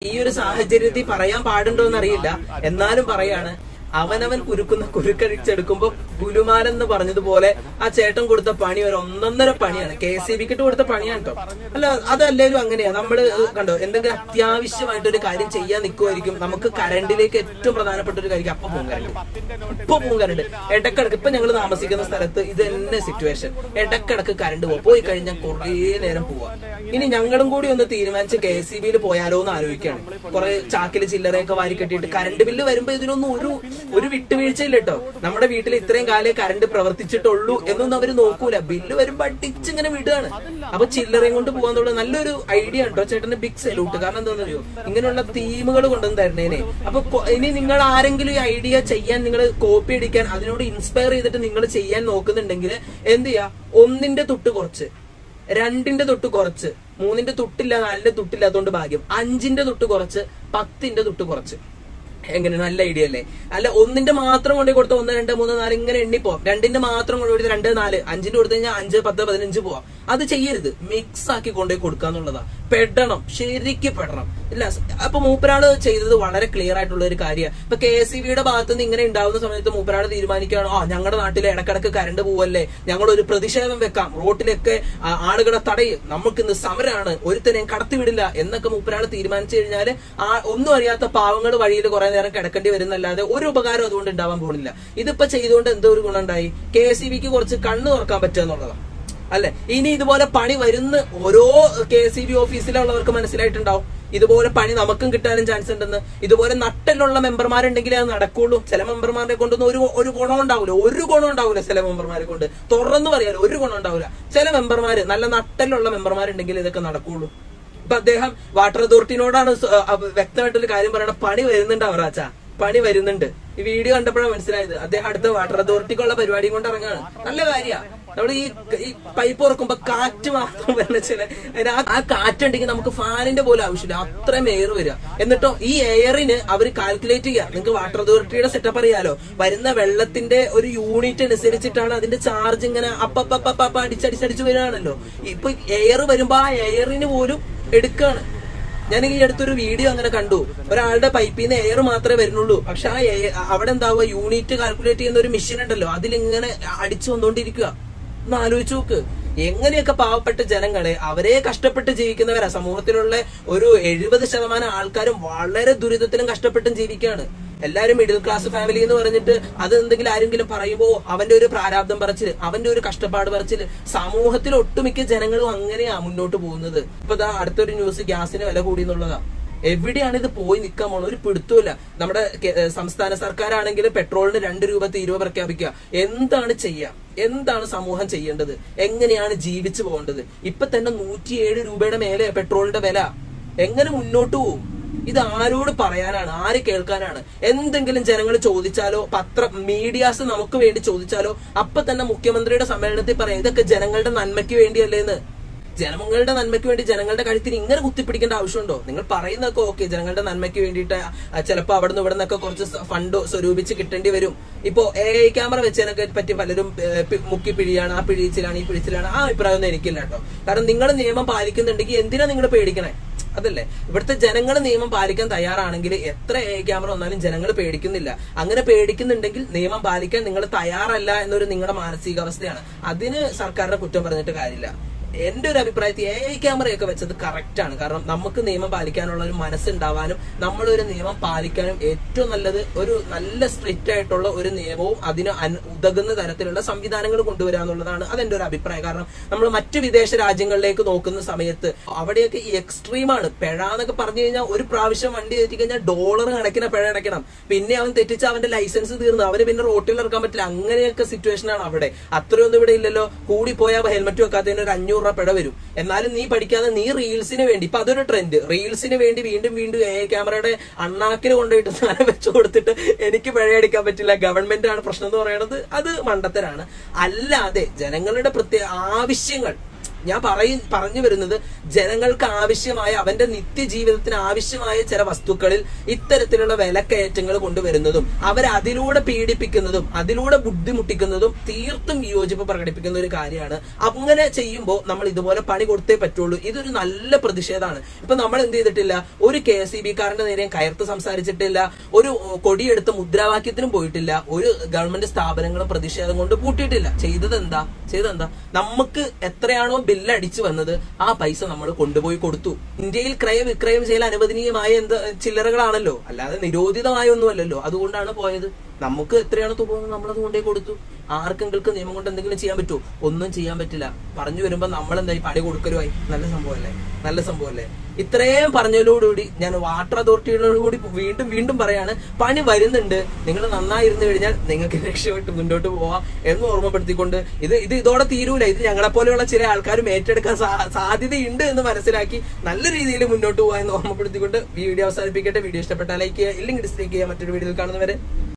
ഈ ഒരു സാഹചര്യത്തിൽ പറയാൻ പാടുണ്ടോ എന്നറിയില്ല എന്നാലും പറയാണ് അവനവൻ കുരുക്കുന്ന കുരുക്കഴിച്ചെടുക്കുമ്പോ ഗുലുമാലെന്ന് പറഞ്ഞതുപോലെ ആ ചേട്ടൻ കൊടുത്ത പണി ഒരു ഒന്നൊന്നര പണിയാണ് കെ സി ബിക്കിട്ട് കൊടുത്ത പണിയാണ് കേട്ടോ അല്ല അതല്ലേലും അങ്ങനെയാ നമ്മള് കണ്ടോ എന്തെങ്കിലും അത്യാവശ്യമായിട്ട് ഒരു കാര്യം ചെയ്യാൻ നിൽക്കുമായിരിക്കും നമുക്ക് കറണ്ടിലേക്ക് ഏറ്റവും പ്രധാനപ്പെട്ട ഒരു കാര്യം അപ്പൊ പോകും കറണ്ട് ഇപ്പൊ പോകും കറണ്ട് ഇടക്കിടക്ക് ഇപ്പൊ ഞങ്ങൾ താമസിക്കുന്ന സ്ഥലത്ത് ഇത് തന്നെ സിറ്റുവേഷൻ ഇടക്കിടക്ക് കറണ്ട് പോകും പോയി കഴിഞ്ഞാൽ കുറേ നേരം പോവാ ഇനി ഞങ്ങളും കൂടി ഒന്ന് തീരുമാനിച്ച് കെ എസ് സി ബിയിൽ പോയാലോ എന്ന് ആലോചിക്കുകയാണ് കുറെ ചാക്കില് ചില്ലറയൊക്കെ വാരി കെട്ടിയിട്ട് കറണ്ട് ബില്ല് വരുമ്പോ ഇതിനൊന്നും ഒരു ഒരു വിട്ടുവീഴ്ചയില്ല കേട്ടോ നമ്മുടെ വീട്ടിൽ ഇത്രയും കാലേ കറണ്ട് പ്രവർത്തിച്ചിട്ടുള്ളൂ എന്നൊന്നും അവര് നോക്കൂല ബില്ല് വരുമ്പോ അടിച്ചിങ്ങനെ വിടുകയാണ് അപ്പൊ ചില്ലറയും കൊണ്ട് പോകാൻ തുടങ്ങി നല്ലൊരു ഐഡിയ ഉണ്ടോ ചേട്ടന്റെ ബിഗ് സല്യൂട്ട് കാരണം എന്താണെന്ന് അറിയോ ഇങ്ങനെയുള്ള തീമുകൾ കൊണ്ടുവന്ന് തരണേനെ അപ്പൊ കൊ- ഇനി നിങ്ങൾ ആരെങ്കിലും ഈ ഐഡിയ ചെയ്യാൻ നിങ്ങൾ കോപ്പി അടിക്കാൻ അതിനോട് ഇൻസ്പയർ ചെയ്തിട്ട് നിങ്ങൾ ചെയ്യാൻ നോക്കുന്നുണ്ടെങ്കിൽ എന്ത് ചെയ്യാ ഒന്നിന്റെ തൊട്ട് കുറച്ച് രണ്ടിന്റെ തൊട്ട് കുറച്ച് മൂന്നിന്റെ തൊട്ടില്ല നാലിന്റെ തൊട്ടില്ലാത്തോണ്ട് ഭാഗ്യം അഞ്ചിന്റെ തൊട്ട് കുറച്ച് പത്തിന്റെ തൊട്ട് കുറച്ച് എങ്ങനെ നല്ല ഐഡിയ അല്ലേ അല്ല ഒന്നിന്റെ മാത്രം കൊണ്ടേ കൊടുത്ത ഒന്ന് രണ്ട് മൂന്ന് നാല് ഇങ്ങനെ എണ്ണി പോവാം രണ്ടിന്റെ മാത്രം കൊണ്ട് കൊടുത്ത് രണ്ട് നാല് അഞ്ചിന്റെ കൊടുത്തു കഴിഞ്ഞാൽ അഞ്ച് പത്ത് പതിനഞ്ച് പോവാം അത് ചെയ്യരുത് മിക്സ് ആക്കി കൊണ്ടുപോയി കൊടുക്കാന്നുള്ളതാ പെടണം ശരിക്ക് പെടണം ഇല്ല അപ്പൊ മൂപ്പരാള് ചെയ്തത് വളരെ ക്ലിയർ ആയിട്ടുള്ള ഒരു കാര്യമാണ് ഇപ്പൊ കെ എസ് സി ബിയുടെ ഭാഗത്ത് നിന്ന് ഇങ്ങനെ ഉണ്ടാവുന്ന സമയത്ത് മൂപ്പരാള് തീരുമാനിക്കുകയാണ് ആ ഞങ്ങളുടെ നാട്ടിൽ ഇടക്കിടക്ക് കരണ്ട് പോവല്ലേ ഞങ്ങൾ ഒരു പ്രതിഷേധം വെക്കാം റോട്ടിലൊക്കെ ആ, ആളുകളെ തടയും നമുക്ക് ഇന്ന് സമരമാണ് ഒരുത്തനെയും കടത്തിവിടില്ല എന്നൊക്കെ മൂപ്പരാള് തീരുമാനിച്ചു കഴിഞ്ഞാല് ആ ഒന്നും അറിയാത്ത പാവങ്ങൾ വഴിയിൽ കുറെ നേരം കിടക്കേണ്ടി വരുന്നല്ലാതെ ഒരു ഉപകാരം അതുകൊണ്ട് ഉണ്ടാവാൻ പോകുന്നില്ല ഇതിപ്പോ ചെയ്തുകൊണ്ട് എന്തോ ഒരു ഗുണം ഉണ്ടായി കെ എസ് സി ബിക്ക് കുറച്ച് കണ്ണ് തുറക്കാൻ പറ്റുക എന്നുള്ളതാണ് അല്ലെ ഇനി ഇതുപോലെ പണി വരുന്ന ഓരോ കെ എസ് സി ബി ഓഫീസിലുള്ളവർക്ക് മനസ്സിലായിട്ടുണ്ടാവും ഇതുപോലെ പണി നമുക്കും കിട്ടാനും ചാൻസ് ഉണ്ടെന്ന് ഇതുപോലെ നട്ടലുള്ള മെമ്പർമാരുണ്ടെങ്കിലേ അത് നടക്കുള്ളൂ ചില മെമ്പർമാരെ കൊണ്ടൊന്നും ഒരു ഒരു ഗുണം ഉണ്ടാവില്ല ഒരു ഗുണം ഉണ്ടാവില്ല ചില മെമ്പർമാരെ കൊണ്ട് തുറന്നു പറയാലോ ഒരു ഗുണം ഉണ്ടാവില്ല ചില മെമ്പർമാര് നല്ല നട്ടലുള്ള മെമ്പർമാരുണ്ടെങ്കിൽ ഇതൊക്കെ നടക്കുള്ളൂ ഇപ്പൊ അദ്ദേഹം വാട്ടർ അതോറിറ്റിനോടാണ് സ- അഹ് വ്യക്തമായിട്ടൊരു കാര്യം പറയണത് പണി വരുന്നുണ്ട് അവറാച്ച പണി വരുന്നുണ്ട് ഈ വീഡിയോ കണ്ടപ്പോഴാണ് മനസ്സിലായത് അദ്ദേഹം അടുത്ത വാട്ടർ അതോറിറ്റിക്കുള്ള പരിപാടിയും കൊണ്ട് ഇറങ്ങാണ് നല്ല കാര്യാ നമ്മൾ ഈ ഈ പൈപ്പ് തുറക്കുമ്പോ കാറ്റ് മാത്രം വരുന്ന ചില അതിന് ആ- ആ കാറ്റുണ്ടെങ്കിൽ നമുക്ക് ഫാനിന്റെ പോലും ആവശ്യമില്ല അത്രയും എയർ വരിക എന്നിട്ടോ ഈ എയറിന് അവർ കാൽക്കുലേറ്റ് ചെയ്യുക നിങ്ങൾക്ക് വാട്ടർ അതോറിറ്റിയുടെ സെറ്റപ്പ് അറിയാലോ വരുന്ന വെള്ളത്തിന്റെ ഒരു യൂണിറ്റ് അനുസരിച്ചിട്ടാണ് അതിന്റെ ചാർജ് ഇങ്ങനെ അപ്പപ്പപ്പ അടിച്ചടിച്ചടിച്ച് വരികയാണല്ലോ ഇപ്പൊ എയർ വരുമ്പോ ആ എയറിന് പോലും എടുക്കാണ് ഞാൻ ഈ അടുത്തൊരു വീഡിയോ അങ്ങനെ കണ്ടു ഒരാളുടെ പൈപ്പിൽ നിന്ന് എയർ മാത്രമേ വരുന്നുള്ളൂ പക്ഷെ ആ air- അവിടെ എന്താവുക യൂണിറ്റ് കാൽക്കുലേറ്റ് ചെയ്യുന്ന ഒരു മെഷീൻ ഉണ്ടല്ലോ അതിലിങ്ങനെ അടിച്ചു വന്നോണ്ടിരിക്കുക ഒന്ന് ആലോചിച്ച് നോക്ക് എങ്ങനെയൊക്കെ പാവപ്പെട്ട ജനങ്ങളെ അവരെ കഷ്ടപ്പെട്ട് ജീവിക്കുന്നവരാ സമൂഹത്തിലുള്ള ഒരു എഴുപത് ശതമാനം ആൾക്കാരും വളരെ ദുരിതത്തിലും കഷ്ടപ്പെട്ടും ജീവിക്കുകയാണ് എല്ലാരും മിഡിൽ ക്ലാസ് ഫാമിലി എന്ന് പറഞ്ഞിട്ട് അത് എന്തെങ്കിലും ആരെങ്കിലും പറയുമ്പോ അവന്റെ ഒരു പ്രാരാബ്ദം പറച്ചില് അവന്റെ ഒരു കഷ്ടപ്പാട് പറച്ചില് സമൂഹത്തിൽ ഒട്ടുമിക്ക ജനങ്ങളും അങ്ങനെയാ മുന്നോട്ട് പോകുന്നത് ഇപ്പൊ ദാ അടുത്തൊരു ന്യൂസ് ഗ്യാസിന് വില കൂടി എന്നുള്ളതാ എവിടെയാണ് ഇത് പോയി നിൽക്കാൻ പോണത് ഒരു പിടുത്തമില്ല നമ്മുടെ കെ- ഏഹ് സംസ്ഥാന സർക്കാരാണെങ്കിൽ പെട്രോളിന് രണ്ട് രൂപ തീരുവ പ്രഖ്യാപിക്കുക എന്താണ് ചെയ്യുക എന്താണ് സമൂഹം ചെയ്യേണ്ടത് എങ്ങനെയാണ് ജീവിച്ചു പോകേണ്ടത് ഇപ്പൊ തന്നെ നൂറ്റിയേഴ് രൂപയുടെ മേലെ പെട്രോളിന്റെ വില എങ്ങനെ മുന്നോട്ട് പോകും ഇത് ആരോട് പറയാനാണ് ആര് കേൾക്കാനാണ് എന്തെങ്കിലും ജനങ്ങൾ ചോദിച്ചാലോ പത്ര മീഡിയാസ് നമുക്ക് വേണ്ടി ചോദിച്ചാലോ അപ്പൊ തന്നെ മുഖ്യമന്ത്രിയുടെ സമ്മേളനത്തിൽ പറയാം ഇതൊക്കെ ജനങ്ങളുടെ നന്മയ്ക്ക് വേണ്ടിയല്ലേന്ന് ജനങ്ങളുടെ നന്മയ്ക്ക് വേണ്ടി ജനങ്ങളുടെ കഴുത്തിന് ഇങ്ങനെ കുത്തിപ്പിടിക്കേണ്ട ആവശ്യമുണ്ടോ നിങ്ങൾ പറയുന്നതൊക്കെ ഓക്കെ ജനങ്ങളുടെ നന്മയ്ക്ക് വേണ്ടിയിട്ട് ആ, ചിലപ്പോ അവിടെ നിന്ന് ഇവിടെ നിന്നൊക്കെ കുറച്ച് സ- ഫണ്ട് സ്വരൂപിച്ച് കിട്ടേണ്ടി വരും ഇപ്പോ എ ഐ ക്യാമറ വെച്ചതിനൊക്കെ പറ്റി പലരും ഏ, പി- മുക്കി പിഴിയാണ് ആ പിഴിച്ചിലാണ് ഈ പിഴിച്ചിലാണ് ആ അഭിപ്രായമൊന്നും എനിക്കില്ല കേട്ടോ കാരണം നിങ്ങൾ നിയമം പാലിക്കുന്നുണ്ടെങ്കിൽ എന്തിനാ നിങ്ങൾ പേടിക്കണേ അതല്ലേ ഇവിടുത്തെ ജനങ്ങൾ നിയമം പാലിക്കാൻ തയ്യാറാണെങ്കിൽ എത്ര എ ക്യാമറ വന്നാലും ജനങ്ങൾ പേടിക്കുന്നില്ല അങ്ങനെ പേടിക്കുന്നുണ്ടെങ്കിൽ നിയമം പാലിക്കാൻ നിങ്ങൾ തയ്യാറല്ല എന്നൊരു നിങ്ങളുടെ മാനസികാവസ്ഥയാണ് അതിന് സർക്കാരിനെ കുറ്റം പറഞ്ഞിട്ട് കാര്യമില്ല എന്റെ ഒരു അഭിപ്രായത്തിൽ എ ഐ ക്യാമറയൊക്കെ വെച്ചത് കറക്റ്റ് ആണ് കാരണം നമുക്ക് നിയമം പാലിക്കാനുള്ള ഒരു മനസ്സുണ്ടാവാനും നമ്മളൊരു നിയമം പാലിക്കാനും ഏറ്റവും നല്ലത് ഒരു നല്ല സ്ട്രിക്റ്റ് ആയിട്ടുള്ള ഒരു നിയമവും അതിന് അൻ- ഉതകുന്ന തരത്തിലുള്ള സംവിധാനങ്ങൾ കൊണ്ടുവരിക എന്നുള്ളതാണ് അതെന്റെ ഒരു അഭിപ്രായം കാരണം നമ്മൾ മറ്റു വിദേശ രാജ്യങ്ങളിലേക്ക് നോക്കുന്ന സമയത്ത് അവിടെയൊക്കെ ഈ എക്സ്ട്രീമാണ് പിഴ എന്നൊക്കെ പറഞ്ഞു കഴിഞ്ഞാൽ ഒരു പ്രാവശ്യം വണ്ടി തെറ്റി കഴിഞ്ഞാൽ ഡോളർ കണക്കിന് പിഴ അടയ്ക്കണം പിന്നെ അവൻ തെറ്റിച്ച അവന്റെ ലൈസൻസ് തീർന്നു അവന് പിന്നെ റോട്ടിൽ ഇറക്കാൻ പറ്റില്ല അങ്ങനെയൊക്കെ സിറ്റുവേഷൻ ആണ് അവിടെ അത്രയൊന്നും ഇവിടെ ഇല്ലല്ലോ കൂടി പോയാൽ ഹെൽമെറ്റ് വെക്കാത്തതിന് ഒരു അഞ്ഞൂറ് രൂപ പിഴ വരും എന്നാലും നീ പഠിക്കാതെ നീ റീൽസിന് വേണ്ടി ഇപ്പൊ അതൊരു ട്രെൻഡ് റീൽസിന് വേണ്ടി വീണ്ടും വീണ്ടും എ ക്യാമറയുടെ അണ്ണാക്കിന് കൊണ്ടുപോയിട്ട് സാധനം വെച്ചു കൊടുത്തിട്ട് എനിക്ക് പിഴയടിക്കാൻ പറ്റില്ല ഗവൺമെന്റ് ആണ് പ്രശ്നം എന്ന് പറയുന്നത് അത് മണ്ടത്തരാണ് അല്ലാതെ ജനങ്ങളുടെ പ്രത്യേക ആവശ്യങ്ങൾ ഞാൻ പറയും പറഞ്ഞു വരുന്നത് ജനങ്ങൾക്ക് ആവശ്യമായ അവന്റെ നിത്യജീവിതത്തിന് ആവശ്യമായ ചില വസ്തുക്കളിൽ ഇത്തരത്തിലുള്ള വിലക്കയറ്റങ്ങൾ കൊണ്ടുവരുന്നതും അവരെ അതിലൂടെ പീഡിപ്പിക്കുന്നതും അതിലൂടെ ബുദ്ധിമുട്ടിക്കുന്നതും തീർത്തും വിയോജിപ്പ് പ്രകടിപ്പിക്കുന്ന ഒരു കാര്യമാണ് അങ്ങനെ ചെയ്യുമ്പോൾ നമ്മൾ ഇതുപോലെ പണി കൊടുത്തേ പറ്റുള്ളൂ ഇതൊരു നല്ല പ്രതിഷേധമാണ് ഇപ്പൊ നമ്മൾ എന്ത് ചെയ്തിട്ടില്ല ഒരു കെ എസ് ഇ ബിക്കാരന്റെ നേരെയും കയർത്ത് സംസാരിച്ചിട്ടില്ല ഒരു കൊടിയെടുത്ത് മുദ്രാവാക്യത്തിനും പോയിട്ടില്ല ഒരു ഗവൺമെന്റ് സ്ഥാപനങ്ങളും പ്രതിഷേധം കൊണ്ട് പൂട്ടിയിട്ടില്ല ചെയ്തത് എന്താ ചെയ്തെന്താ നമുക്ക് എത്രയാണോ ബില്ല് അടിച്ചു വന്നത് ആ പൈസ നമ്മൾ കൊണ്ടുപോയി കൊടുത്തു ഇന്ത്യയിൽ ക്രയ വിക്രയം ചെയ്യൽ അനുവദനീയമായ എന്ത് ചില്ലറകളാണല്ലോ അല്ലാതെ നിരോധിതമായ ഒന്നുമല്ലല്ലോ അതുകൊണ്ടാണ് പോയത് നമുക്ക് എത്രയാണ് തുക വന്നത് നമ്മളത് കൊണ്ടേ കൊടുത്തു ആർക്കെങ്കിലും നിയമം കൊണ്ട് എന്തെങ്കിലും ചെയ്യാൻ പറ്റുമോ ഒന്നും ചെയ്യാൻ പറ്റില്ല പറഞ്ഞു വരുമ്പോ നമ്മൾ എന്തായി പണി കൊടുക്കലുമായി നല്ല സംഭവമല്ലേ നല്ല സംഭവമല്ലേ ഇത്രയും പറഞ്ഞതിലോടുകൂടി ഞാൻ വാട്ടർ അതോറിറ്റികളോട് കൂടി വീണ്ടും വീണ്ടും പറയാണ് പണി വരുന്നുണ്ട് നിങ്ങൾ നന്നായിരുന്നു കഴിഞ്ഞാൽ നിങ്ങൾക്ക് രക്ഷപ്പെട്ട് മുന്നോട്ട് പോവാം എന്ന് ഓർമ്മപ്പെടുത്തിക്കൊണ്ട് ഇത് ഇത് ഇതോടെ തീരൂല ഇത് ഞങ്ങളെ പോലെയുള്ള ചില ആൾക്കാരും ഏറ്റെടുക്കാൻ സാ- സാധ്യതയുണ്ട് എന്ന് മനസ്സിലാക്കി നല്ല രീതിയിൽ മുന്നോട്ട് പോകാൻ എന്ന് ഓർമ്മപ്പെടുത്തിക്കൊണ്ട് ഈ വീഡിയോ അവസാനിപ്പിക്കട്ടെ വീഡിയോ ഇഷ്ടപ്പെട്ടാൽ ലൈക്ക് ചെയ്യുക ഇല്ലെങ്കിൽ ഡിസ്ലൈക്ക് ചെയ്യുക മറ്റൊരു വീഡിയോയിൽ കാണുന്നവരെ